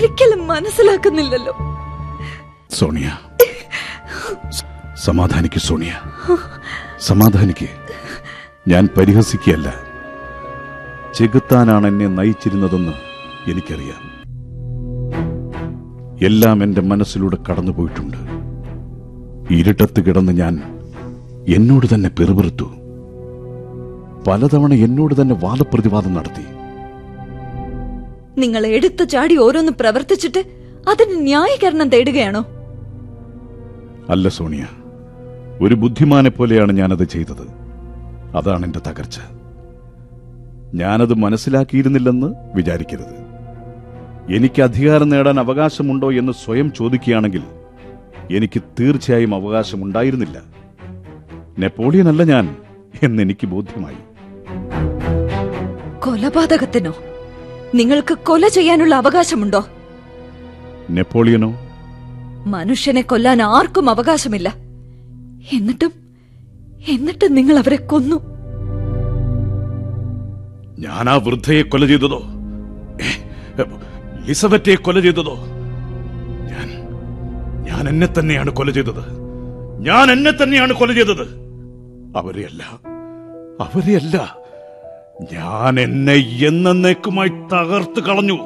ഒരിക്കലും മനസ്സിലാക്കുന്നില്ലല്ലോ സോണിയ സ- സമാധാനിക്ക് സോണിയ സമാധാനിക്ക് ഞാൻ പരിഹസിക്കുകയല്ല ചെകുത്താനാണ് എന്നെ നയിച്ചിരുന്നതെന്ന് എനിക്കറിയാം എല്ലാം എന്റെ മനസ്സിലൂടെ കടന്നുപോയിട്ടുണ്ട് ഇരുട്ടത്ത് കിടന്ന് ഞാൻ എന്നോട് തന്നെ പെറുപെറുത്തു പലതവണ എന്നോട് തന്നെ വാദപ്രതിവാദം നടത്തി നിങ്ങൾ എടുത്തു ചാടി ഓരോന്ന് പ്രവർത്തിച്ചിട്ട് അതിന് ന്യായീകരണം തേടുകയാണോ അല്ല സോണിയ ഒരു ബുദ്ധിമാനെ പോലെയാണ് ഞാനത് ചെയ്തത് അതാണ് എന്റെ തകർച്ച ഞാനത് മനസ്സിലാക്കിയിരുന്നില്ലെന്ന് വിചാരിക്കരുത് എനിക്ക് അധികാരം നേടാൻ അവകാശമുണ്ടോ എന്ന് സ്വയം ചോദിക്കുകയാണെങ്കിൽ എനിക്ക് തീർച്ചയായും അവകാശമുണ്ടായിരുന്നില്ല നെപ്പോളിയൻ അല്ല ഞാൻ എന്നെനിക്ക് ബോധ്യമായി കൊലപാതകത്തിനോ നിങ്ങൾക്ക് കൊല ചെയ്യാനുള്ള അവകാശമുണ്ടോ നെപ്പോളിയനോ മനുഷ്യനെ കൊല്ലാൻ ആർക്കും അവകാശമില്ല എന്നിട്ടും എന്നിട്ടും നിങ്ങൾ അവരെ കൊന്നു ഞാൻ ആ വൃദ്ധയെ കൊല ചെയ്തതോ ഏ, ലിസബറ്റെ കൊല ചെയ്തതോ ഞാൻ ഞാൻ എന്നെ തന്നെയാണ് കൊല ചെയ്തത് ഞാൻ എന്നെ തന്നെയാണ് കൊല ചെയ്തത് അവരെയല്ല അവരെയല്ല ഞാൻ എന്നെ എന്നേക്കുമായി തകർത്ത് കളഞ്ഞു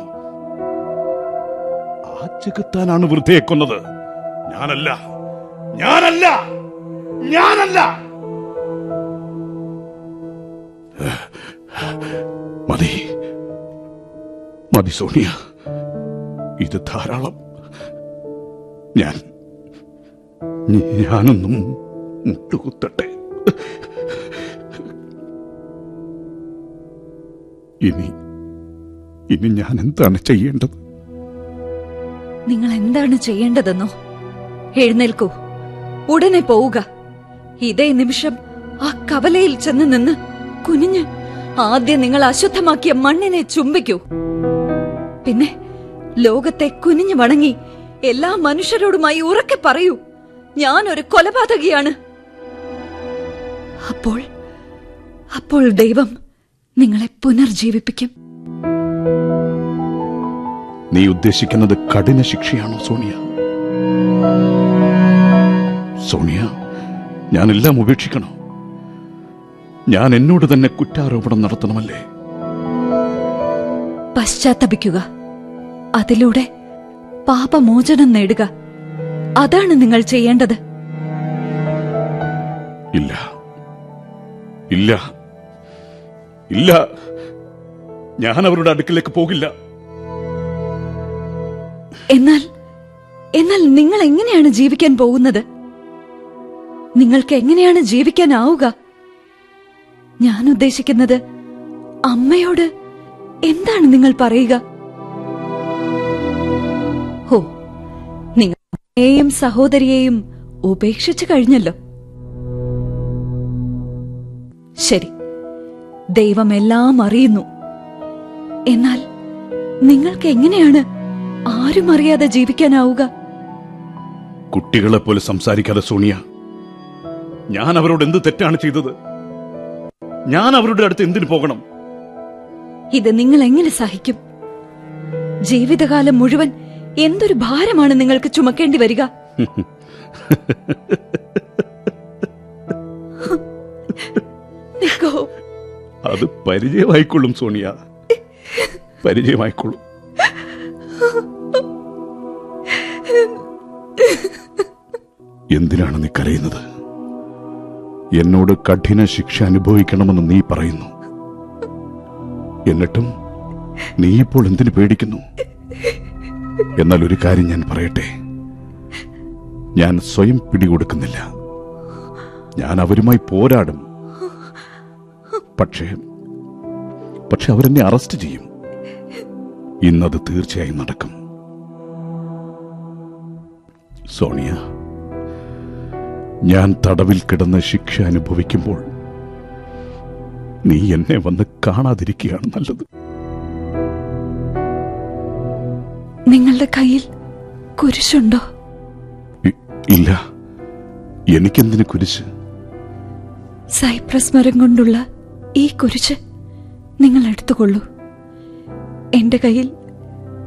ആ ചെകുത്താനാണ് വൃദ്ധയെ കൊന്നത് ഞാനല്ല ഞാനല്ല ഞാനല്ല മതി മതി സോണിയ ഇത് ധാരാളം ഞാൻ ഞാനൊന്നും മുട്ടുകുത്തട്ടെ ഇനി ഇനി ഞാൻ എന്താണ് ചെയ്യേണ്ടത് നിങ്ങൾ എന്താണ് ചെയ്യേണ്ടതെന്നോ എഴുന്നേൽക്കൂ ഉടനെ പോവുക ഇതേ നിമിഷം ആ കവലയിൽ ചെന്ന് നിന്ന് കുനിഞ്ഞ് ആദ്യം നിങ്ങൾ അശുദ്ധമാക്കിയ മണ്ണിനെ ചുംബിക്കൂ പിന്നെ ലോകത്തെ കുനിഞ്ഞു വണങ്ങി എല്ലാ മനുഷ്യരോടുമായി ഉറക്കെ പറയൂ ഞാൻ ഒരു കൊലപാതകിയാണ് അപ്പോൾ അപ്പോൾ ദൈവം നിങ്ങളെ പുനർജീവിപ്പിക്കും നീ ഉദ്ദേശിക്കുന്നത് കഠിന ശിക്ഷയാണോ സോണിയ സോണിയ ഞാനെല്ലാം ഉപേക്ഷിക്കണോ ഞാൻ എന്നോട് തന്നെ കുറ്റാരോപണം നടത്തണമല്ലേ പശ്ചാത്തപിക്കുക അതിലൂടെ പാപമോചനം നേടുക അതാണ് നിങ്ങൾ ചെയ്യേണ്ടത് ഇല്ല ഇല്ല ഇല്ല ഞാൻ അവരുടെ അടുക്കിലേക്ക് പോകില്ല എന്നാൽ എന്നാൽ നിങ്ങൾ എങ്ങനെയാണ് ജീവിക്കാൻ പോകുന്നത് നിങ്ങൾക്ക് എങ്ങനെയാണ് ജീവിക്കാനാവുക ഞാൻ ഉദ്ദേശിക്കുന്നത് അമ്മയോട് എന്താണ് നിങ്ങൾ പറയുക ഹോ നിങ്ങൾ അമ്മയെയും സഹോദരിയെയും ഉപേക്ഷിച്ചു കഴിഞ്ഞല്ലോ ശരി ദൈവം എല്ലാം അറിയുന്നു എന്നാൽ നിങ്ങൾക്ക് എങ്ങനെയാണ് ആരും അറിയാതെ ജീവിക്കാനാവുക കുട്ടികളെ പോലെ സംസാരിക്കാതെ സോണിയ ഞാൻ അവരോട് എന്ത് തെറ്റാണ് ചെയ്തത് ഞാൻ അവരുടെ അടുത്ത് എന്തിനു പോകണം ഇത് നിങ്ങൾ എങ്ങനെ സഹിക്കും ജീവിതകാലം മുഴുവൻ എന്തൊരു ഭാരമാണ് നിങ്ങൾക്ക് ചുമക്കേണ്ടി വരിക നിക്കോ അത് പരിചയമായിക്കൊള്ളും സോണിയ പരിചയമായിക്കൊള്ളും എന്തിനാണ് നീ കരയുന്നത് എന്നോട് കഠിന ശിക്ഷ അനുഭവിക്കണമെന്ന് നീ പറയുന്നു എന്നിട്ടും നീ ഇപ്പോൾ എന്തിനു പേടിക്കുന്നു എന്നാൽ ഒരു കാര്യം ഞാൻ പറയട്ടെ ഞാൻ സ്വയം പിടികൊടുക്കുന്നില്ല ഞാൻ അവരുമായി പോരാടും പക്ഷേ പക്ഷെ അവരെന്നെ അറസ്റ്റ് ചെയ്യും ഇന്നത് തീർച്ചയായും നടക്കും സോണിയ ഞാൻ തടവിൽ കിടന്ന് ശിക്ഷ അനുഭവിക്കുമ്പോൾ നീ എന്നെ വന്ന് കാണാതിരിക്കുകയാണ് നല്ലത് നിങ്ങളുടെ കയ്യിൽ കുരിശുണ്ടോ ഇ- ഇല്ല എനിക്കെന്തിന് കുരിശ് സൈപ്രസ് മരം കൊണ്ടുള്ള ഈ കുരിശ് നിങ്ങൾ എടുത്തുകൊള്ളൂ എന്റെ കയ്യിൽ